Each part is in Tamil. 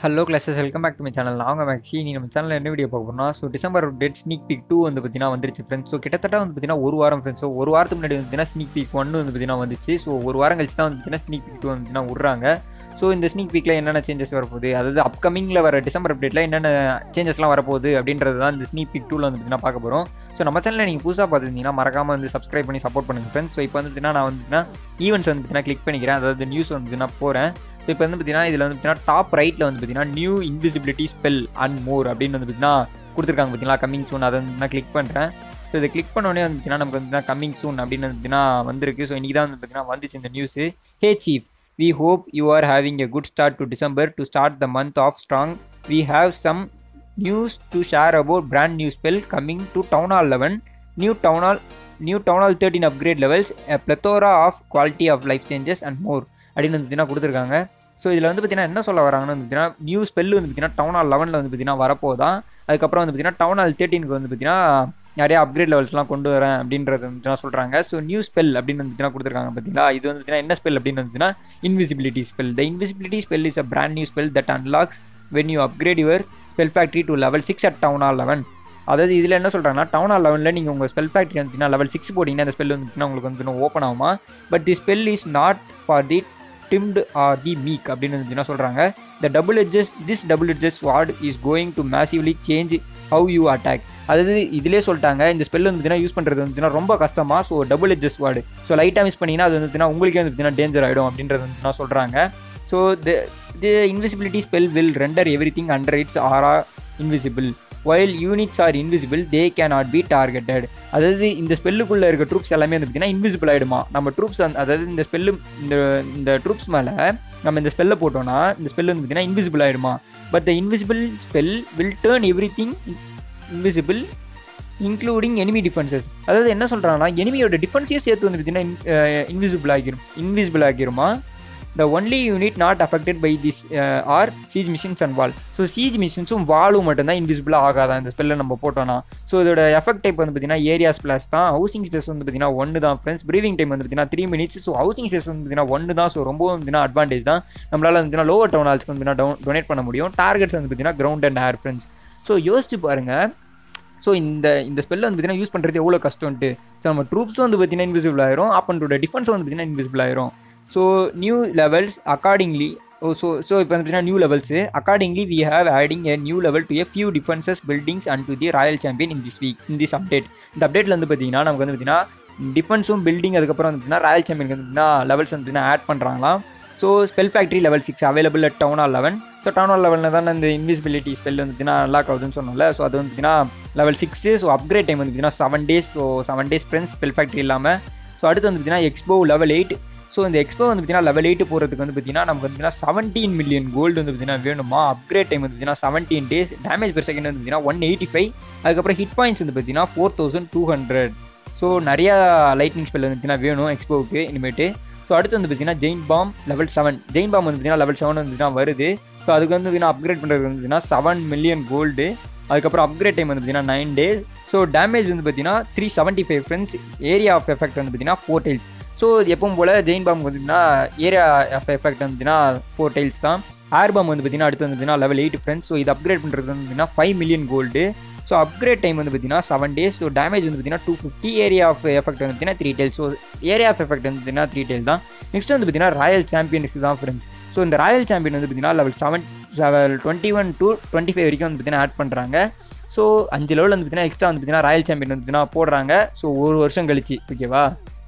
Hello clashers welcome back to my channel நாங்க மேக்ஸி நீ நம்ம சேனலில் என்ன வீடியோ பார்க்க போறோம்னா so December date sneak peek two வந்து பார்த்தீங்கன்னா வந்துருச்சு ஃப்ரெண்ட்ஸ் ஸோ கிட்டத்தட்ட வந்து பார்த்தீங்கன்னா ஒரு வாரம் ஃப்ரெண்ட்ஸ் ஸோ ஒரு வாரத்துக்கு முன்னாடி வந்து பார்த்தீங்கன்னா ஸ்னீக் பீக் ஒன்று வந்து பார்த்தீங்கன்னா வந்துச்சு ஸோ ஒரு வாரம் கழிச்சு தான் வந்து பார்த்தீங்கன்னா ஸ்னீக் பீக் டூ வந்து பார்த்தீங்கன்னா விட்றாங்க ஸோ இந்த ஸ்னீக் பீக்கில் என்னென்ன சேஞ்சஸ் வரப்போகுது அதாவது அப்கமிங்கில் வர டிசம்பர் அப்டேட்டில் என்னென்ன சேஞ்சஸ்லாம் வரப்போகுது அப்படின்றது தான் இந்த ஸ்னீக் பீக் டூவில் வந்து பார்த்தீங்கன்னா பார்க்க போகிறோம் ஸோ நம்ம சேனலில் நீங்கள் புதுசாக பார்த்துருந்தீங்கன்னா மறக்காமல் வந்து சப்ஸ்கிரைப் பண்ணி சப்போர்ட் பண்ணுங்கள் ஃப்ரெண்ட்ஸ் ஸோ இப்போ வந்து பார்த்தீங்கன்னா நான் வந்து பார்த்தீங்கன்னா ஈவெண்ட்ஸ் வந்து பார்த்தீங்கன்னா கிளிக் பண்ணிக்கிறேன் அதாவது நியூஸ் வந்து பார்த்தீங்கன்னா போகிறேன் ஸோ இப்போ வந்து பார்த்தீங்கன்னா இதில் வந்து பார்த்தீங்கன்னா டாப் ரைட்டில் வந்து பார்த்தீங்கன்னா new invisibility spell and more அப்படின்னு வந்து பார்த்தீங்கன்னா கொடுத்துருக்காங்க பார்த்தீங்களா கம்மிங் சூன் அதை வந்து நான் கிளிக் பண்ணுறேன் ஸோ இதை கிளிக் பண்ணோடனே வந்து பார்த்தீங்கன்னா நமக்கு வந்து கம்மிங் சூன் அப்படின்னு வந்து பார்த்தீங்கன்னா வந்திருக்கு ஸோ இன்றைக்கி தான் வந்து பார்த்தீங்கன்னா வந்துச்சு இந்த news hey chief we hope you are having a good start to December to start the month of strong we have some news to share about brand new spell coming to town hall eleven new town hall new town hall thirteen upgrade levels plethora of quality of life changes and more அப்படின்னு வந்து பார்த்தீங்கன்னா கொடுத்துருக்காங்க ஸோ இதில் வந்து பார்த்தீங்கன்னா என்ன சொல்ல வராங்கன்னு வந்து பார்த்தீங்கன்னா நியூ ஸ்பெல் வந்து பார்த்தீங்கன்னா டவுன் ஹால் லெவனில் வந்து பார்த்தீங்கன்னா வரப்போதான் அதுக்கப்புறம் வந்து பார்த்தீங்கன்னா டவுன் ஹால் தேர்ட்டினுக்கு வந்து பார்த்தீங்கன்னா நிறைய அப்கிரேட் லெவல்ஸ்லாம் கொண்டு வரேன் அப்படின்றது வந்து சொல்கிறாங்க ஸோ நியூ ஸ்பெல் அப்படின்னு வந்து பார்த்தீங்கன்னா கொடுத்துருக்காங்க பார்த்தீங்களா இது வந்து பார்த்தீங்கன்னா என்ன ஸ்பெல் அப்படின்னு வந்து பார்த்தீங்கன்னா invisibility spell the invisibility spell is a brand new spell that unlocks when you upgrade your spell factory to level six at town hall eleven அதாவது இதில் என்ன சொல்கிறாங்கன்னா டவுன் ஹால் லெவனில் நீங்கள் உங்கள் ஸ்பெல் ஃபேக்ட்ரி வந்துச்சுன்னா லெவல் சிக்ஸ் போட்டிங்கன்னா அந்த ஸ்பெல் வந்துச்சுன்னா உங்களுக்கு வந்து ஓப்பன் ஆகுமா but the spell is not for the timid or the meek அப்படின்னு வந்துச்சுன்னா சொல்கிறாங்க the double edges this double edged sword is going to massively change how you attack அதாவது இதிலே சொல்லிட்டாங்க இந்த ஸ்பெல் வந்து யூஸ் பண்ணுறது வந்துச்சுன்னா ரொம்ப கஷ்டமாக so double edged sword so லைட்டாக மிஸ் பண்ணிங்கன்னா அது வந்துச்சுன்னா உங்களுக்கே வந்து டேஞ்சர் ஆகிடும் அப்படின்றது வந்துச்சுன்னா சொல்கிறாங்க so the the invisibility spell will render everything under its area invisible while units are invisible they can not be targeted அதாவது இந்த ஸ்பெல்லுக்குள்ளே இருக்க ட்ரூப்ஸ் எல்லாமே வந்து பார்த்தீங்கன்னா இன்விசிபிள் ஆகிடுமா நம்ம ட்ரூப்ஸ் அதாவது இந்த ஸ்பெல்லு இந்த இந்த ட்ரூப்ஸ் மேலே நம்ம இந்த ஸ்பெல்லை போட்டோம்னா இந்த ஸ்பெல் வந்து பார்த்தீங்கன்னா இன்விசிபிள் ஆகிடுமா but the invisible spell will turn everything invisible including enemy defences அதாவது என்ன சொல்கிறாங்கன்னா எனிமியோட டிஃபென்ஸையும் சேர்த்து வந்து பார்த்தீங்கன்னா இன்விசிபிள் ஆகிரும் இன்விசிபிள் ஆகிருமா the only unit not affected by this are siege machines and wall so siege மிஷின்ஸும் வாலும் மட்டும்தான் இன்விசிபிளாக ஆகாதான் இந்த ஸ்பெல்லை நம்ம போட்டோம்னா ஸோ இதோட எஃபெக்ட் டைப் வந்து பார்த்தீங்கன்னா ஏரியா ஸ்பிளாஸ் தான் ஹவுசிங் ஸ்பேஸ் வந்து பார்த்தீங்கன்னா ஒன்று தான் ஃப்ரெண்ட்ஸ் ப்ரீவிங் டைம் வந்து பார்த்தீங்கன்னா three minutes so housing space வந்து பார்த்தீங்கன்னா ஒன்று தான் ஸோ ரொம்ப வந்து அட்வான்டேஜ் தான் நம்மளால் வந்து லோவர் டவுன் ஆல்ஸ்க்கு வந்து டவுன் டொனேட் பண்ண முடியும் டார்கெட்ஸ் வந்து பார்த்தீங்கன்னா ground and air friends so யோசிச்சு பாருங்கள் ஸோ இந்த இந்த ஸ்பெல்லை வந்து பார்த்தீங்கன்னா யூஸ் பண்ணுறது எவ்வளோ கஷ்டம்ட்டு ஸோ நம்ம ட்ரூப்ஸும் வந்து பார்த்தீங்கன்னா இன்விசிபிள் ஆயிரும் அப்பனோட டிஃபென்ஸும் வந்து பார்த்தீங்கன்னா இன்விசிபிள் ஆயிரும் so new levels accordingly oh so so இப்போ வந்து பார்த்தீங்கன்னா new levels accordingly we have adding a new level to a few defences buildings and to the royal champion in this week in this update இந்த அப்டேட்டில் வந்து பார்த்தீங்கன்னா நமக்கு வந்து பார்த்தீங்கன்னா டிஃபென்ஸும் பில்டிங் அதுக்கப்புறம் வந்து பார்த்தீங்கன்னா ராயல் சாம்பியனுக்கு வந்து பார்த்தீங்கன்னா லெவல்ஸ் வந்து பார்த்தீங்கன்னா ஆட் பண்ணுறாங்களாம் so spell factory level six available at town hall eleven so town hall லெவலில் தான் இந்த இன்விசிபிலிட்டி ஸ்பெல் வந்து பார்த்தீங்கன்னா லாக் ஆகுதுன்னு சொன்னோம்ல ஸோ அது வந்து பார்த்தீங்கன்னா level six so upgrade time வந்து பார்த்தீங்கன்னா seven days so seven days friends spell factory இல்லாமல் ஸோ அடுத்து வந்து பார்த்தீங்கன்னா எக்ஸ்போ லெவல் எயிட் ஸோ இந்த எக்ஸ்போ வந்து பார்த்தீங்கன்னா லெவல் எயிட் போகிறதுக்கு வந்து பார்த்தீங்கன்னா நமக்கு வந்து பார்த்தீங்கன்னா செவன்டீன் மில்லியன் கோல்டு வந்து பார்த்தீங்கன்னா வேணுமா அப்கிரேட் டைம் வந்து பார்த்தீங்கன்னா seventeen days damage per second வந்து பார்த்தீங்கன்னா ஒன் எயிட்டி ஃபைவ் அதுக்கப்புறம் ஹிட் பாயிண்ட்ஸ் வந்து பார்த்தீங்கன்னா four thousand two hundred so நிறையா லைட்னிங் ஸ்பெல் வந்து பார்த்தீங்கன்னா வேணும் எக்ஸ்போவுக்கு இனிமேட்டு ஸோ அடுத்து வந்து பார்த்தீங்கன்னா giant bomb level seven giant bomb வந்து பார்த்தீங்கன்னா லெவல் செவன் வந்து வருது ஸோ அதுக்கு வந்து பார்த்தீங்கன்னா அப்கிரேட் பண்ணுறது வந்து பார்த்தீங்கன்னா செவன் மில்லியன் கோல்டு அதுக்கப்புறம் அப்கிரேட் டைம் வந்து பார்த்தீங்கன்னா நைன் டேஸ் ஸோ டேமேஜ் வந்து பார்த்தீங்கன்னா three seventy five friends area of effect வந்து பார்த்தீங்கன்னா ஃபோர் டைல்ஸ் ஸோ எப்பவும் போல் ஜெயின் பாம் வந்துட்டுனா ஏரியா ஆஃப் எஃபெக்ட் வந்துச்சுன்னா ஃபோர் டைல்ஸ் தான் ஏர் பாம் வந்து பார்த்தீங்கன்னா அடுத்து வந்துச்சுன்னா லெவல் எயிட் ஃப்ரெண்ட்ஸ் ஸோ இது அப்கிரேட் பண்ணுறது வந்து பார்த்தீங்கன்னா five million gold so upgrade time வந்து பார்த்தீங்கன்னா செவன் டேஸ் ஸோ டேமேஜ் வந்து பார்த்தீங்கன்னா two fifty area of effect வந்து பார்த்தீங்கன்னா three tile so area of effect வந்து பார்த்தீங்கன்னா த்ரீ டைல் தான் நெக்ஸ்ட் வந்து பார்த்தீங்கன்னா ராயல் சாம்பியன்ஸ்க்கு தான் ஃப்ரெண்ட்ஸ் ஸோ இந்த ராயல் சாம்பியன் வந்து பார்த்தீங்கன்னா level seven level twenty one to twenty five வரைக்கும் வந்து பார்த்தீங்கன்னா ஆட் பண்ணுறாங்க ஸோ அஞ்சு லெவல் வந்து பார்த்தீங்கன்னா எக்ஸ்ட்ரா வந்து பார்த்தீங்கன்னா ராயல் சாம்பியன் வந்து பார்த்தீங்கன்னா போடுறாங்க ஸோ ஒரு வருஷம் கழிச்சு ஓகேவா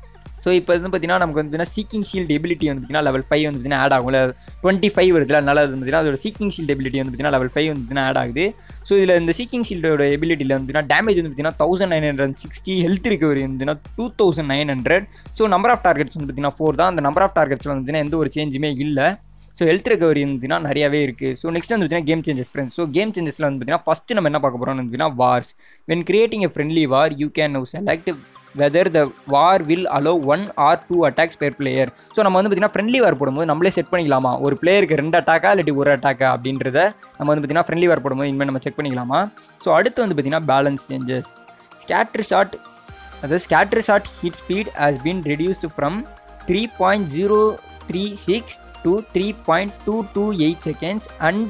ஸோ இப்போ வந்து பார்த்தீங்கன்னா நமக்கு வந்து சீக்கிங் ஷீல்ட் எபிலிட்டி வந்து பார்த்தீங்கன்னா லெவல் ஃபைவ் வந்து பார்த்தீங்கன்னா ஆட் ஆகும்ல டுவெண்ட்டி ஃபைவ் வருதுல அதனால வந்து பார்த்தீங்கன்னா அதோட சீக்கிங் ஷீல்ட் எபிலிட்டி வந்து பார்த்தீங்கன்னா லெவல் ஃபைவ் வந்து பார்த்தீங்கன்னா ஆட் ஆகுது ஸோ இதில் இந்த சீக்கிங் ஷீல்டோட எபிலிட்டியில் வந்து பார்த்தீங்கன்னா டேமேஜ் வந்து பார்த்தீங்கன்னா thousand nine hundred sixty health recovery வந்து two thousand nine hundred so number of targets வந்து பார்த்தீங்கன்னா ஃபோர் தான் அந்த நம்பர் ஆஃப் டார்கெட்ஸில் வந்து பார்த்தீங்கன்னா எந்த ஒரு சேஞ்சுமே இல்லை ஸோ ஹெல்த் ரெக்கவரி வந்துச்சுன்னா நிறையவே இருக்குது ஸோ நெக்ஸ்ட் வந்து பார்த்தீங்கன்னா game changes friends so game சேஞ்சஸில் வந்து பார்த்தீங்கன்னா ஃபஸ்ட்டு நம்ம என்ன பார்க்க போகிறோம்னு பார்த்தீங்கன்னா wars when creating a friendly war you can now select whether the war will allow one or two attacks per player so நம்ம வந்து பார்த்தீங்கன்னா ஃப்ரெண்ட்லி வார் போடும்போது நம்மளே செட் பண்ணிக்கலாமா ஒரு பிளேயருக்கு ரெண்டு அட்டாக்கா இல்லாட்டி ஒரு அட்டாக்கா அப்படின்றத நம்ம வந்து பார்த்தீங்கன்னா ஃப்ரெண்ட்லி வார் போடும்போது இனிமேல் நம்ம செக் பண்ணிக்கலாமா ஸோ அடுத்து வந்து பார்த்தீங்கன்னா பேலன்ஸ் சேஞ்சஸ் ஸ்கேட்ரு ஷாட் அதாவது scattershot hit speed has been reduced from three point zero three six to 3.228 seconds and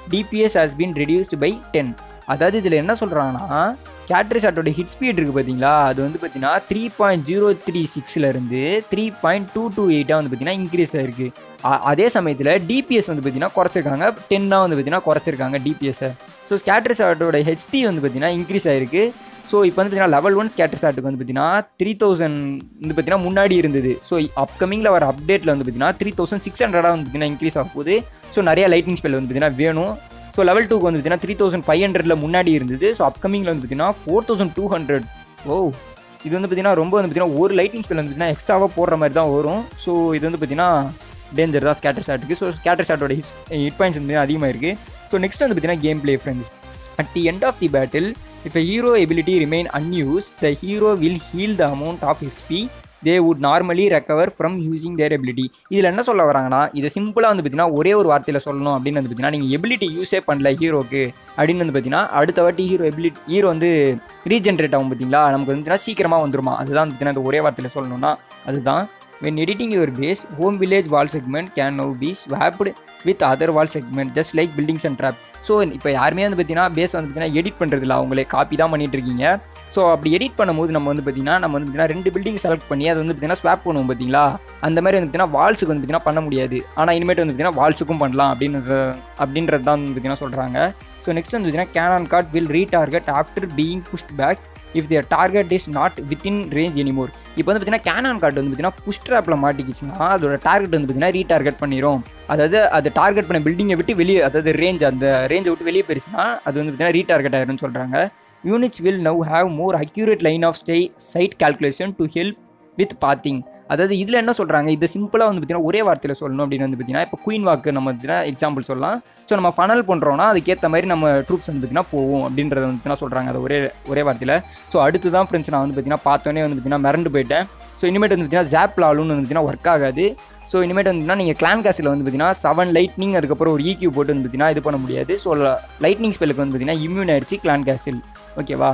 DPS has been reduced by ten அதாவது இதில் என்ன சொல்கிறாங்கன்னா ஸ்கேட்டர் ஷாட்டோட ஹிட் ஸ்பீட் இருக்குது பார்த்தீங்களா அது வந்து பார்த்தீங்கன்னா த்ரீ பாயிண்ட் ஜீரோ த்ரீ சிக்ஸ்லேருந்து த்ரீ பாயிண்ட் டூ டூ எயிட்டாக வந்து பார்த்தீங்கன்னா இன்க்ரீஸ் ஆயிருக்கு அ- அதே சமயத்தில் டிபிஎஸ் வந்து பார்த்தீங்கன்னா குறைச்சிருக்காங்க டென்னாக வந்து பார்த்தீங்கன்னா குறைச்சிருக்காங்க டிபிஎஸ்ஸை ஸோ ஸ்கேட்டர் ஷாட்டோட ஹெச்பி வந்து பார்த்தீங்கன்னா இன்க்ரீஸ் ஆயிருக்கு ஸோ இப்போ வந்து பார்த்தீங்கன்னா லெவல் ஒன் ஸ்கேட்டர் ஷாட்டுக்கு வந்து பார்த்தீங்கன்னா த்ரீ தௌசண்ட் வந்து பார்த்தீங்கன்னா முன்னாடி இருந்தது ஸோ அப்கமிங்கில் வர அப்டேட்டில் வந்து பார்த்தீங்கன்னா த்ரீ தௌசண்ட் சிக்ஸ் ஹண்ட்ரடாக வந்து பார்த்தீங்கன்னா இன்க்ரீஸ் ஆக போகுது ஸோ நிறைய லைட்டிங் ஸ்பெல் வந்து பார்த்தீங்கன்னா வேணும் ஸோ லெவல் டூக்கு வந்து பார்த்தீங்கன்னா த்ரீ தௌசண்ட் ஃபைவ் ஹண்ட்ரட்ல முன்னாடி இருந்தது ஸோ அப்கமிங்கில் வந்து பார்த்தீங்கன்னா four thousand two hundred oh இது வந்து பார்த்தீங்கன்னா ரொம்ப வந்து பார்த்தீங்கன்னா ஒரு லைட்டிங் ஸ்பெல் வந்து பார்த்தீங்கன்னா எக்ஸ்ட்ராவாக போடுற மாதிரி தான் வரும் ஸோ இது வந்து பார்த்தீங்கன்னா டேஞ்சர் தான் ஸ்கேட்டர் ஷாட்டுக்கு ஸோ ஸ்கேட்டர் ஷாட்டோட ஹிட் ஹிட் பாயிண்ட்ஸ் வந்து அதிகமாக இருக்குது ஸோ நெக்ஸ்ட் வந்து பார்த்தீங்கன்னா game play friends at the end of the battle if a hero ability remain unused the hero will heal the amount of HP they would normally recover from using their ability இதில் என்ன சொல்ல வராங்கன்னா இதை சிம்பிளாக வந்து பார்த்தீங்கன்னா ஒரே ஒரு வார்த்தையில் சொல்லணும் அப்படின்னு வந்து பார்த்தீங்கன்னா நீங்கள் எபிலிட்டி யூஸே பண்ணல ஹீரோக்கு அப்படின்னு வந்து பார்த்தீங்கன்னா அடுத்த வாட்டி ஹீரோ எபிலிட்டி ஹீரோ வந்து ரீஜென்ரேட் ஆகும் பார்த்தீங்களா நமக்கு வந்து பார்த்தீங்கன்னா சீக்கிரமாக வந்துருமா அதுதான் வந்து பார்த்தீங்கன்னா இந்த ஒரே வார்த்தையில் சொல்லணும்னா அதுதான் when editing your base home village wall segment can now be swapped with other wall segment just like buildings and trap so இப்போ யாருமே வந்து பார்த்தீங்கன்னா பேஸ் வந்து பார்த்தீங்கன்னா எடிட் பண்ணுறதில்ல அவங்களே காப்பி தான் பண்ணிட்டு இருக்கீங்க ஸோ அப்படி எடிட் பண்ணும்போது நம்ம வந்து பார்த்தீங்கன்னா நம்ம வந்து பார்த்தீங்கன்னா ரெண்டு பில்டிங் செலக்ட் பண்ணி அதை வந்து பார்த்தீங்கன்னா ஸ்வாப் பண்ணுவோம் பார்த்தீங்களா அந்த மாதிரி வந்து பார்த்தீங்கன்னா வால்ஸுக்கு வந்து பார்த்தீங்கன்னா பண்ண முடியாது ஆனால் இனிமேட்டு வந்து பார்த்தீங்கன்னா வால்ஸுக்கும் பண்ணலாம் அப்படின்றது அப்படின்றது தான் வந்து பார்த்தீங்கன்னா சொல்கிறாங்க ஸோ நெக்ஸ்ட் வந்து பார்த்தீங்கன்னா cannon cart will retarget after being pushed back if their target is not within range anymore இப்போ வந்து பார்த்தீங்கன்னா கேனான் கார்டு வந்து பார்த்தீங்கன்னா புஷ் ட்ராப்பில் மாட்டிக்கிச்சுன்னா அதோட டார்கெட் வந்து பார்த்தீங்கன்னா ரீடார்கெட் பண்ணிடும் அதாவது அது டார்கெட் பண்ண பில்டிங்கை விட்டு வெளியே அதாவது ரேஞ்ச் அந்த ரேஞ்சை விட்டு வெளியே போயிருச்சுன்னா அது வந்து பார்த்தீங்கன்னா ரீடார்கெட் ஆயிரும்னு சொல்கிறாங்க units will now have more accurate line of stay side calculation to help with pathing அதாவது இதில் என்ன சொல்கிறாங்க இது சிம்பிளாக வந்து பார்த்தீங்கன்னா ஒரே வார்த்தையில் சொல்லணும் அப்படின்னு வந்து பார்த்தீங்கன்னா இப்போ குயின் வாக்கு நம்ம பார்த்தீங்கன்னா எக்ஸாம்பிள் சொல்லலாம் ஸோ நம்ம ஃபனல் பண்ணுறோன்னா அதுக்கேற்ற மாதிரி நம்ம ட்ரூப்ஸ் வந்து பார்த்தீங்கன்னா போவோம் அப்படின்றத வந்து பார்த்தீங்கன்னா சொல்கிறாங்க அது ஒரே ஒரே வார்த்தையில் ஸோ அடுத்து தான் ஃப்ரெண்ட்ஸ் நான் வந்து பார்த்தீங்கன்னா பார்த்தோன்னே வந்து பார்த்தீங்கன்னா மிரண்டு போயிட்டேன் ஸோ இனிமேட்டு வந்து பார்த்தீங்கன்னா ஜாப் லாலுன்னு வந்து பார்த்தீங்கன்னா ஒர்க் ஆகாது ஸோ இனிமேட்டு வந்து நீங்கள் கிளான் காசில் வந்து பார்த்தீங்கன்னா செவன் லைட்னிங் அதுக்கப்புறம் ஒரு EQ போட்டு வந்து பார்த்தீங்கன்னா இது பண்ண முடியாது ஸோ லைட்னிங் ஸ்பெல்லுக்கு வந்து பார்த்தீங்கன்னா இம்யூன் ஆயிடுச்சு கிளான் காஸ்டில் ஓகேவா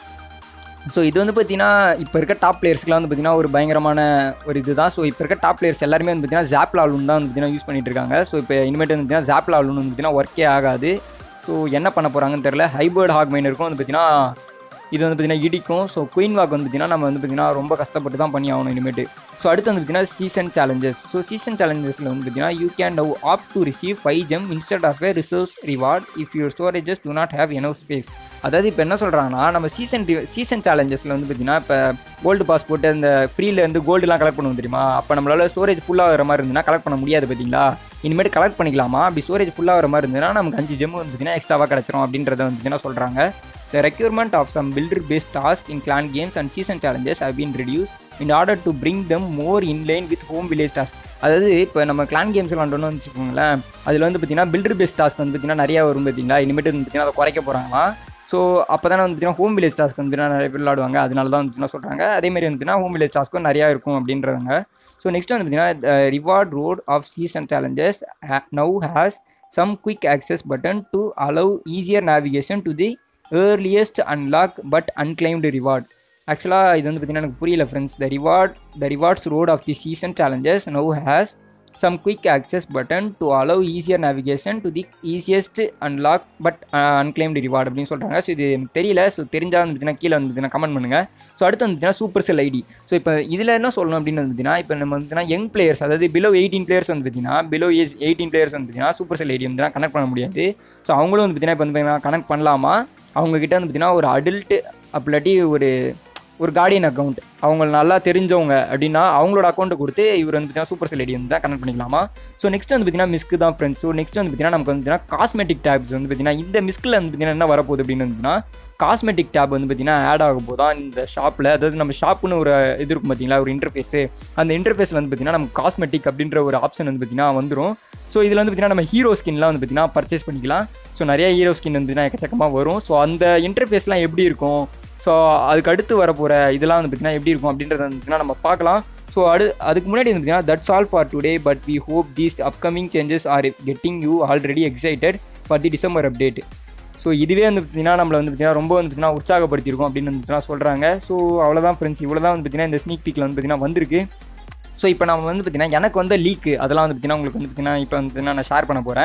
ஸோ இது வந்து பார்த்தீங்கன்னா இப்போ இருக்க டாப் பிளேயர்ஸ்க்குலாம் வந்து பார்த்தீங்கன்னா ஒரு பயங்கரமான ஒரு இதுதான் ஸோ இப்போ இருக்க டாப் பிளேயர்ஸ் எல்லாருமே வந்து பார்த்தீங்கன்னா ஜாப் லாலுன் தான் வந்து பார்த்தீங்கன்னா யூஸ் பண்ணிட்டு இருக்காங்க ஸோ இப்போ இனிமேட்டு வந்து பார்த்தீங்கன்னா ஜாப் லாலுன் வந்து பார்த்தீங்கன்னா ஒர்க்கே ஆகாது ஸோ என்ன பண்ண போகிறாங்கன்னு தெரில ஹைபர்ட் ஹாக் மைனருக்கும் வந்து பார்த்தீங்கன்னா இது வந்து பார்த்தீங்கன்னா இடிக்கும் ஸோ குயின் வாக் வந்து பார்த்தீங்கன்னா நம்ம வந்து பார்த்தீங்கன்னா ரொம்ப கஷ்டப்பட்டு தான் பண்ணி ஆகணும் இனிமேட்டு ஸோ அடுத்து வந்து பார்த்தீங்கன்னா சீசன் சேலஞ்சஸ் ஸோ சீசன் சேலஞ்சஸில் வந்து பார்த்தீங்கன்னா you can now opt to receive five gem instead of a reserves reward if your storages do not have enough space அதாவது இப்போ என்ன சொல்கிறாங்கன்னா நம்ம சீசன் சீசன் சேலஞ்சஸில் வந்து பார்த்தீங்கன்னா இப்போ கோல்டு பாஸ் போட்டு அந்த ஃப்ரீல இருந்து கோல்டுலாம் கலெக்ட் பண்ணுவோம் தெரியுமா அப்போ நம்மளால ஸ்டோரேஜ் ஃபுல்லாக வர மாதிரி இருந்ததுன்னா கலெக்ட் பண்ண முடியாது பார்த்தீங்களா இனிமேட்டு கலெக்ட் பண்ணிக்கலாமா அப்படி ஸ்டோரேஜ் ஃபுல்லாக வர மாதிரி இருந்ததுன்னா நமக்கு அஞ்சு ஜெம் வந்து பார்த்தீங்கன்னா எக்ஸ்ட்ராவாக கிடச்சிரும் அப்படின்றத வந்து பார்த்தீங்கன்னா சொல்கிறாங்க The requirement of some builder-based tasks in clan games and season challenges have been reduced in order to bring them more in line with home village tasks. அதாவது இப்போ நம்ம கிளான் கேம்ஸ் விளாண்டோம்னு வச்சுக்கோங்களேன் அதில் வந்து பார்த்தீங்கன்னா பில்டர் பேஸ்ட் டாஸ்க் வந்து பார்த்தீங்கன்னா நிறையா வரும் பார்த்தீங்களா இனிமேட்டு வந்து பார்த்தீங்கன்னா அதை குறைக்க போகிறாங்களா ஸோ அப்போ தானே வந்து பார்த்தீங்கன்னா ஹோம் வில்லேஜ் டாஸ்க் வந்து பார்த்தீங்கன்னா நிறைய பேர் விளாடுவாங்க அதனால தான் வந்து பார்த்தீங்கன்னா சொல்கிறாங்க அதேமாதிரி வந்து பார்த்தீங்கன்னா ஹோம் வில்லேஜ் டாஸ்க்கும் நிறையா இருக்கும் அப்படின்றவங்க ஸோ நெக்ஸ்ட் வந்து பார்த்தீங்கன்னா reward road of season challenges now has some quick access button to allow easier navigation to the earliest unlock but unclaimed reward ஆக்சுவலாக இது வந்து பார்த்தீங்கன்னா எனக்கு புரியல friends the reward the rewards road of the season challenges now has some quick access button to allow easier navigation to the easiest unlock but unclaimed reward அப்படின்னு சொல்கிறாங்க ஸோ இது எனக்கு தெரியல ஸோ தெரிஞ்சால் வந்து பார்த்தீங்கன்னா கீழே வந்து பார்த்தீங்கன்னா கமெண்ட் பண்ணுங்கள் ஸோ அடுத்து வந்து பார்த்தீங்கன்னா சூப்பர் செல் ஐடி ஸோ இப்போ இதில் என்ன சொல்லணும் அப்படின்னு வந்து பார்த்தீங்கன்னா இப்போ நம்ம வந்து பார்த்தீங்கன்னா யங் பிளேயர்ஸ் அதாவது பிலோ எயிட்டீன் பிளேயர்ஸ் வந்து பார்த்தீங்கன்னா பிலோ ஏஜ் எயிட்டீன் பிளேயர்ஸ் வந்து பார்த்தீங்கன்னா சூப்பர் செல் ஐடி வந்து கனெக்ட் பண்ண முடியாது ஸோ அவங்களும் வந்து பார்த்தீங்கன்னா இப்போ வந்து பார்த்தீங்கன்னா கனெக்ட் பண்ணலாமா அவங்கக்கிட்ட வந்து பார்த்தீங்கன்னா ஒரு அடல்ட்டு அப்படி ஒரு ஒரு கார்டியன் அக்கௌண்ட் அவங்க நல்லா தெரிஞ்சவங்க அப்படின்னா அவங்களோட அக்கௌண்ட்டை கொடுத்து இவர் வந்து பார்த்தீங்கன்னா சூப்பர் செல் ஐடி வந்து தான் கனெக்ட் பண்ணிக்கலாமா ஸோ நெக்ஸ்ட் வந்து பார்த்தீங்கன்னா மிஸ்க்கு தான் ஃப்ரெண்ட்ஸ் ஸோ நெக்ஸ்ட் வந்து பார்த்தீங்கன்னா நமக்கு வந்து பார்த்தீங்கன்னா காஸ்மெட்டிக் டேப்ஸ் வந்து பார்த்தீங்கன்னா இந்த மிஸ்கில் வந்து பார்த்தீங்கன்னா என்ன வரப்போகுது அப்படின்னு வந்துன்னா காஸ்மெட்டிக் டேப் வந்து பார்த்தீங்கன்னா ஆட் ஆக போதான் இந்த ஷாப்பில் அதாவது நம்ம ஷாப்புன்னு ஒரு இது இருக்கும் பார்த்தீங்களா ஒரு இன்டர்ஃபேஸு அந்த இன்டர்ஃபேஸில் வந்து பார்த்தீங்கன்னா நமக்கு காஸ்மெட்டிக் அப்படின்ற ஒரு ஆப்ஷன் வந்து பார்த்தீங்கன்னா வந்துடும் ஸோ இதில் வந்து பார்த்தீங்கன்னா நம்ம ஹீரோ ஸ்கின்லாம் வந்து பார்த்தீங்கன்னா பர்ச்சேஸ் பண்ணிக்கலாம் ஸோ நிறைய ஹீரோ ஸ்கின் வந்து பார்த்தீங்கன்னா எக்கச்சக்கமாக வரும் ஸோ அந்த இன்டர்ஃபேஸ்லாம் எப்படி இருக்கும் ஸோ அதுக்கு அடுத்து வரப்போகிற இதெல்லாம் வந்து பார்த்தீங்கன்னா எப்படி இருக்கும் அப்படின்றத வந்து பார்த்தீங்கன்னா நம்ம பார்க்கலாம் ஸோ அடு அதுக்கு முன்னாடி வந்து பார்த்தீங்கன்னா that's all for today but we hope these upcoming changes are getting you already excited for the December update so இதுவே வந்து பார்த்தீங்கன்னா நம்மளை வந்து பார்த்தீங்கன்னா ரொம்ப வந்து பார்த்தீங்கன்னா உற்சாகப்படுத்தியிருக்கோம் அப்படின்னு வந்து பார்த்தீங்கன்னா சொல்கிறாங்க ஸோ அவ்வளோதான் ஃப்ரெண்ட்ஸ் இவ்வளோ தான் வந்து பார்த்தீங்கன்னா இந்த ஸ்னீக் பீக்கில் வந்து பார்த்தீங்கன்னா வந்திருக்கு ஸோ இப்போ நம்ம வந்து பார்த்தீங்கன்னா எனக்கு வந்து லீக்கு அதெல்லாம் வந்து பார்த்தீங்கன்னா உங்களுக்கு வந்து பார்த்தீங்கன்னா இப்போ வந்து பார்த்தீங்கன்னா நான் ஷேர் பண்ண போகிறேன்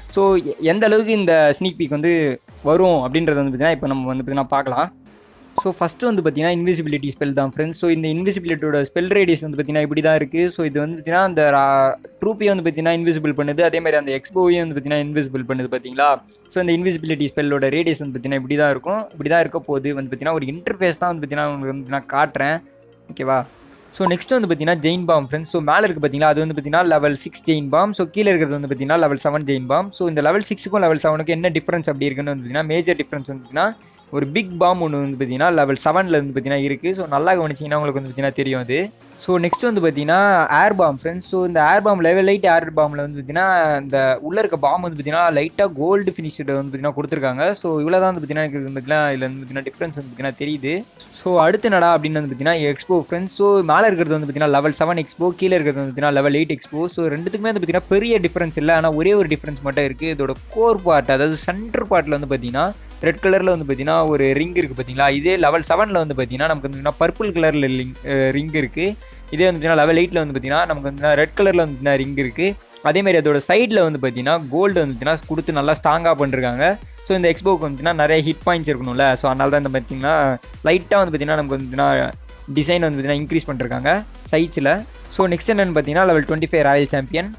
ஸோ எந்த அளவுக்கு இந்த ஸ்னீக் பீக் வந்து வரும் அப்படின்றது வந்து பார்த்தீங்கன்னா இப்போ நம்ம வந்து பார்த்தீங்கன்னா பார்க்கலாம் ஸோ ஃபஸ்ட்டு வந்து பார்த்தீங்கன்னா இன்விசிபிலிட்டி ஸ்பெல் தான் ஃப்ரெண்ட்ஸ் ஸோ இந்த இன்விசிபிலிட்டியோட ஸ்பெல் ரேடியஸ் வந்து பார்த்தீங்கன்னா இப்படி தான் இருக்குது ஸோ இது வந்து பார்த்தீங்கன்னா அந்த ட்ரூப்பையும் வந்து பார்த்தீங்கன்னா இன்விசிபிள் பண்ணுது அதே மாதிரி அந்த எக்ஸ்போவையும் வந்து பார்த்தீங்கன்னா இன்விசிபிள் பண்ணுது பார்த்தீங்களா ஸோ இந்த இன்விசிபிலிட்டி ஸ்பெல்லோட ரேடியஸ் வந்து பார்த்தீங்கன்னா இப்படி தான் இருக்கும் இப்படி தான் இருக்க போகுது வந்து பார்த்தீங்கன்னா ஒரு இன்டர்ஃபேஸ் தான் வந்து பார்த்தீங்கன்னா உங்களுக்கு வந்து நான் காட்டுறேன் ஓகேவா ஸோ நெக்ஸ்ட் வந்து பார்த்தீங்கன்னா ஜெயின் பாம் ஃப்ரெண்ட்ஸ் ஸோ மேலே இருக்குது பார்த்தீங்களா அது வந்து பார்த்தீங்கன்னா level six giant bomb so கீழே இருக்கிறது வந்து பார்த்தீங்கன்னா லெவல் செவன் ஜெயின் பாம் ஸோ இந்த லெவல் சிக்ஸுக்கும் லெவல் செவனுக்கும் என்ன டிஃப்ரென்ஸ் அப்படி இருக்குன்னு வந்து பார்த்தீங்கன்னா மேஜர் டிஃப்ரென்ஸ் வந்து பார்த்தீங்கன்னா ஒரு பிக் பாம் ஒன்று வந்து பார்த்தீங்கன்னா லெவல் செவனில் வந்து பார்த்தீங்கன்னா இருக்குது ஸோ நல்லா கவனிச்சிங்கன்னா உங்களுக்கு வந்து பார்த்தீங்கன்னா தெரியும் அது ஸோ நெக்ஸ்ட் வந்து பார்த்தீங்கன்னா ஏர் பாம் ஃப்ரெண்ட்ஸ் ஸோ இந்த air bomb level eight air பாம்பில் வந்து பார்த்தீங்கன்னா இந்த உள்ளே இருக்க பாம் வந்து பார்த்தீங்கன்னா லைட்டாக கோல்டு ஃபினிஷ்டு வந்து பார்த்தீங்கன்னா கொடுத்துருக்காங்க ஸோ இவ்வளோ தான் வந்து பார்த்தீங்கன்னா எனக்கு வந்து பார்த்தீங்கன்னா இதில் வந்து பார்த்தீங்கன்னா டிஃப்ரென்ஸ் வந்து பார்த்தீங்கன்னா தெரியுது ஸோ அடுத்து நடா அப்படின்னு வந்து பார்த்தீங்கன்னா எக்ஸ்போ ஃப்ரெண்ட்ஸ் ஸோ மேலே இருக்கிறது வந்து பார்த்தீங்கன்னா லெவல் செவன் எக்ஸ்போ கீழே இருக்கிறது வந்து பார்த்தீங்கன்னா லெவல் எயிட் எக்ஸ்போ ஸோ ரெண்டுத்துக்குமே வந்து பார்த்தீங்கன்னா பெரிய டிஃப்ரென்ஸ் இல்லை ஆனால் ஒரே ஒரு டிஃப்ரென்ஸ் மட்டும் இருக்குது இதோட கோர் பார்ட் அதாவது சென்டர் பார்ட்டில் வந்து பார்த்தீங்கன்னா ரெட் கலரில் வந்து பார்த்தீங்கன்னா ஒரு ரிங் இருக்குது பார்த்தீங்களா இதே லெவல் செவனில் வந்து பார்த்தீங்கன்னா நமக்கு வந்து பர்பிள் கலரில் ரிங் இருக்குது இதே வந்து பார்த்தீங்கன்னா லெவல் எயிட்டில் வந்து பார்த்தீங்கன்னா நமக்கு வந்து ரெட் கலரில் வந்து பார்த்தீங்கன்னா ரிங் இருக்குது அதேமாதிரி அதோட சைடில் வந்து பார்த்தீங்கன்னா கோல்டு வந்து பார்த்தீங்கன்னா கொடுத்து நல்லா ஸ்ட்ராங்காக பண்ணிருக்காங்க ஸோ இந்த எக்ஸ்போக்கு வந்துச்சுன்னா நிறைய ஹிட் பாயிண்ட்ஸ் இருக்கணும்ல ஸோ அதனால தான் இந்த பார்த்தீங்கன்னா லைட்டாக வந்து பார்த்தீங்கன்னா நமக்கு வந்துச்சுன்னா டிசைன் வந்து பார்த்தீங்கன்னா இன்க்ரீஸ் பண்ணிருக்காங்க சைட்ஸில் ஸோ நெக்ஸ்ட் என்னென்னு பார்த்தீங்கன்னா level twenty five royal champion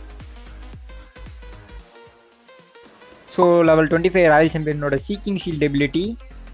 so level twenty five royal சாம்பியனோட சீக்கிங் ஷீல்ட் எபிலிட்டி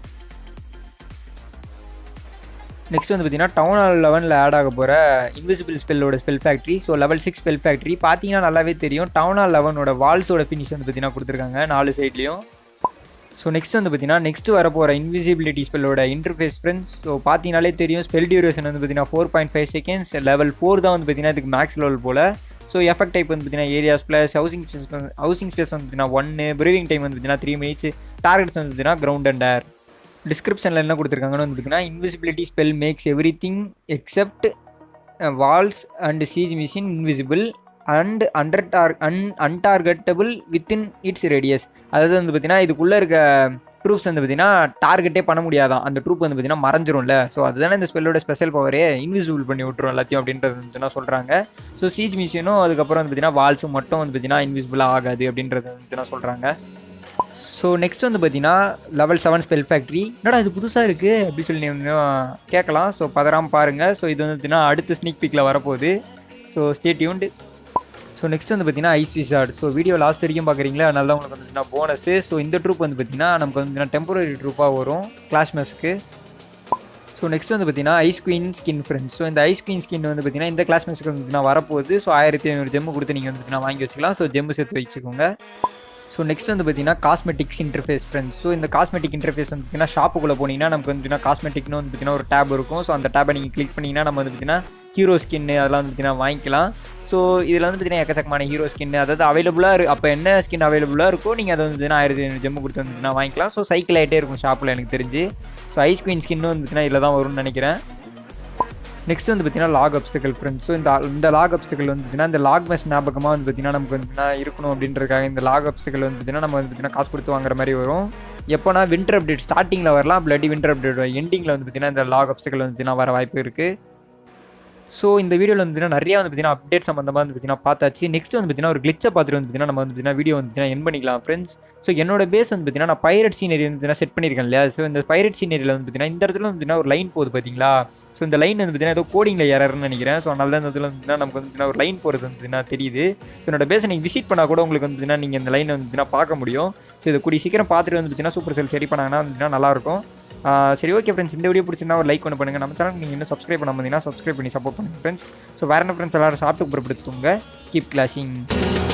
நெக்ஸ்ட் வந்து பார்த்தீங்கன்னா டவுன் ஹால் லெவனில் ஆட் ஆக போகிற இன்விசிபிள் ஸ்பெல்லோட spell factory so level six spell factory பார்த்தீங்கன்னா நல்லாவே தெரியும் டவுன் ஹால் லெவனோட வால்ஸோட ஃபினிஷ் வந்து பார்த்தீங்கன்னா கொடுத்துருக்காங்க நாலு சைட்லேயும் ஸோ நெக்ஸ்ட் வந்து பார்த்தீங்கன்னா நெக்ஸ்ட் வர போகிற இன்விசிபிலிட்டி ஸ்பெல்லோட இன்டர்ஃபேஸ் ஃப்ரெண்ட்ஸ் ஸோ பார்த்தீங்கனாலே தெரியும் ஸ்பெல் டியூரேஷன் வந்து பார்த்தீங்கன்னா four point five seconds level four தான் வந்து பார்த்தீங்கன்னா இதுக்கு மேக்ஸ் லெவல் போல் ஸோ எஃபெக்ட் டைப் வந்து பார்த்தீங்கன்னா areas plus housing space housing space வந்து பார்த்தீங்கன்னா ஒன்று ப்ரீவிங் டைம் வந்து பார்த்தீங்கன்னா த்ரீ மினிட்ஸ் டார்கெட்ஸ் வந்து பார்த்தீங்கன்னா கிரவுண்ட் அண்ட் ஏர் டிஸ்கிரிப்ஷனில் என்ன கொடுத்துருக்காங்கன்னு வந்து பார்த்தீங்கன்னா invisibility spell makes everything except walls and siege machine invisible and under tar un untargetable within its radius அதாவது வந்து பார்த்தீங்கன்னா இதுக்குள்ளே இருக்க ட்ரூப்ஸ் வந்து பார்த்தீங்கன்னா டார்கெட்டே பண்ண முடியாதான் அந்த ட்ரூப் வந்து பார்த்தீங்கன்னா மறைஞ்சிரும்ல ஸோ அதுதானே இந்த ஸ்பெல்லோட ஸ்பெஷல் பவரே இன்விசிபிள் பண்ணி விட்டுரும் எல்லாத்தையும் அப்படின்றது வந்து சொல்கிறாங்க ஸோ சீஜ் மிஷினும் அதுக்கப்புறம் வந்து பார்த்தீங்கன்னா வால்ஸும் மட்டும் வந்து பார்த்தீங்கன்னா இன்விசிபிளாக ஆகாது அப்படின்றது வந்து சொல்கிறாங்க ஸோ நெக்ஸ்ட் வந்து பார்த்தீங்கன்னா லெவல் செவன் ஸ்பெல் ஃபேக்ட்ரி என்னடா இது புதுசாக இருக்குது அப்படி சொல்லி நீ வந்து கேட்கலாம் ஸோ பதறாமல் பாருங்கள் ஸோ இது வந்து பார்த்தீங்கன்னா அடுத்த ஸ்னீக் பீக்கில் வரப்போகுது so stay tuned so next வந்து பார்த்தீங்கன்னா ice wizard so video last வரைக்கும் பார்க்குறீங்களா அதனால தான் உங்களுக்கு வந்து போனஸு ஸோ இந்த ட்ரூப் வந்து பார்த்தீங்கன்னா நமக்கு வந்து டெம்பரரி ட்ரூப்பாக வரும் கிளாஸ் மேஸ்க்கு ஸோ நெக்ஸ்ட் வந்து பார்த்தீங்கன்னா ice queen skin friends so இந்த ஐஸ் குயின் ஸ்கின் வந்து பார்த்தீங்கன்னா இந்த கிளாஸ் மேஸ்க்கு வந்து பார்த்தீங்கன்னா வரப்போகுது ஸோ ஆயிரத்தி ஐநூறு ஜெம்மு கொடுத்து நீங்கள் வந்து பார்த்தீங்கன்னா வாங்கி வச்சுக்கலாம் ஸோ ஜெம்மு சேர்த்து வச்சுக்கோங்க ஸோ நெக்ஸ்ட் வந்து பார்த்தீங்கன்னா காஸ்மெட்டிக்ஸ் இன்டர்ஃபேஸ் ஃப்ரெண்ட்ஸ் ஸோ இந்த காஸ்மெட்டிக் இன்டர்ஃபேஸ் வந்து பார்த்தீங்கன்னா ஷாப்புக்குள்ளே போனீங்கன்னா நமக்கு வந்து பார்த்தீங்கன்னா காஸ்மெட்டிக்னு வந்து பார்த்தீங்கன்னா ஒரு டேப் இருக்கும் ஸோ அந்த டேப்பை நீங்கள் கிளிக் பண்ணிங்கன்னா நம்ம வந்து பார்த்தீங்கன்னா ஹீரோ ஸ்கின்னு அதெல்லாம் வந்து பார்த்தீங்கன்னா வாங்கிக்கலாம் ஸோ இதில் வந்து பார்த்தீங்கன்னா எக்கச்சக்கமான ஹீரோ ஸ்கின் அதாவது அவைலபிளாக இருக்கு அப்போ என்ன ஸ்கின் அவைலபிளாக இருக்கோ நீங்கள் அதை வந்து பார்த்தீங்கன்னா ஆயிரத்தி ஐநூறு ஜெம்மு கொடுத்து வந்து பார்த்தீங்கன்னா வாங்கிக்கலாம் ஸோ சைக்கிள் ஆகிட்டே இருக்கும் ஷாப்பில் எனக்கு தெரிஞ்சு ஸோ ஐஸ் குயின் ஸ்கின்னு வந்து பார்த்தீங்கன்னா இதில் தான் வரும்னு நினைக்கிறேன் நெக்ஸ்ட் வந்து பார்த்தீங்கன்னா லாக் அப்ஸ்டிக்கல் ஃப்ரெண்ட்ஸ் ஸோ இந்த இந்த லாக் அப்ஸ்டிக்கல் வந்து பார்த்தீங்கன்னா இந்த லாக் மெஸ் ஞாபகமாக வந்து பார்த்தீங்கன்னா நமக்கு வந்து இருக்கணும் அப்படின்றதுக்காக இந்த லாக் அப்ஸ்டிக்கல் வந்து பார்த்தீங்கன்னா நம்ம வந்து பார்த்தீங்கன்னா காசு கொடுத்து வாங்குற மாதிரி வரும் எப்போனா வின்டர் அப்டேட் ஸ்டார்டிங்கில் வரலாம் இல்லாட்டி வின்டர் அப்டேட் எண்டிங்கில் வந்து பார்த்தீங்கன்னா இந்த லாக் அப்ஸ்டிக்கல் வந்து பார்த்தீங்கன்னா வர வாய்ப்பு இருக்குது ஸோ இந்த வீடியோவில் வந்து பார்த்தீங்கன்னா நிறைய வந்து பார்த்தீங்கன்னா அப்டேட் சம்மந்தமாக வந்து பார்த்தீங்கன்னா பார்த்தாச்சு நெக்ஸ்ட் வந்து பார்த்தீங்கன்னா ஒரு கிளிச்சை பார்த்துட்டு வந்து பார்த்தீங்கன்னா நம்ம வந்து பார்த்தீங்கன்னா வீடியோ வந்து பார்த்தீங்கன்னா என் பண்ணிக்கலாம் ஃப்ரெண்ட்ஸ் ஸோ என்னோட பேஸ் வந்து பார்த்தீங்கன்னா நான் பைரட் சீனரி வந்து பார்த்தீங்கன்னா செட் பண்ணியிருக்கேன் இல்லையா ஸோ இந்த பைரட் சீனரியில் வந்து பார்த்தீங்கன்னா இந்த இடத்துல வந்து பார்த்தீங்கன்னா ஒரு லைன் போகுது பார்த்தீங்களா ஸோ இந்த லைன் வந்து பார்த்தீங்கன்னா ஏதோ கோடிங்கில் ஏறர்னு நினைக்கிறேன் ஸோ அதனால தான் இந்த இதில் வந்து நமக்கு வந்து பார்த்தீங்கன்னா ஒரு லைன் போகிறது வந்து பார்த்தீங்கன்னா தெரியுது ஸோ என்னோட பேஸை நீங்கள் விசிட் பண்ணால் கூட உங்களுக்கு வந்து பார்த்தீங்கன்னா நீங்கள் இந்த லைனை வந்து பார்த்தீங்கன்னா பார்க்க முடியும் ஸோ இதை கூடிய சீக்கிரம் பார்த்துட்டு வந்து பார்த்தீங்கன்னா சூப்பர் செல் சரி பண்ணாங்கன்னா வந்து பார்த்தீங்கன்னா நல்லாயிருக்கும் சரி ஓகே ஃப்ரெண்ட்ஸ் இந்த வீடியோ பிடிச்சிருந்தா ஒரு லைக் ஒன்று பண்ணுங்கள் நம்ம சேனல் நீங்கள் இன்னும் சப்ஸ்கிரைப் பண்ண பார்த்தீங்கன்னா சப்ஸ்கிரைப் பண்ணி சப்போர்ட் பண்ணுங்கள் ஃப்ரெண்ட்ஸ் ஸோ வேறு என்ன ஃப்ரெண்ட்ஸ் எல்லாரும் சாப்பிட்டு புறப்படுத்துங்க கீப் கிளாஷிங்